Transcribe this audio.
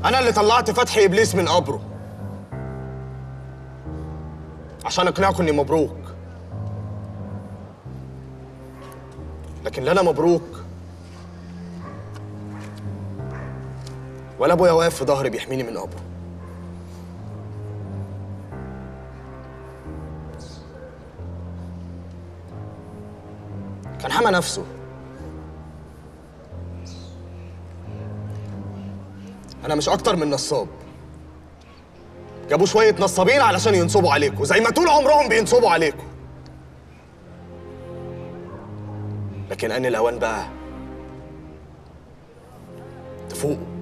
انا اللي طلعت فتحي ابليس من قبره عشان اقنعكم اني مبروك لكن لا انا مبروك ولا ابويا واقف في ظهري بيحميني من قبره كان حمى نفسه انا مش اكتر من نصاب جابوا شويه نصابين علشان ينصبوا عليكم زي ما طول عمرهم بينصبوا عليكم لكن ان الاوان بقى تفوقوا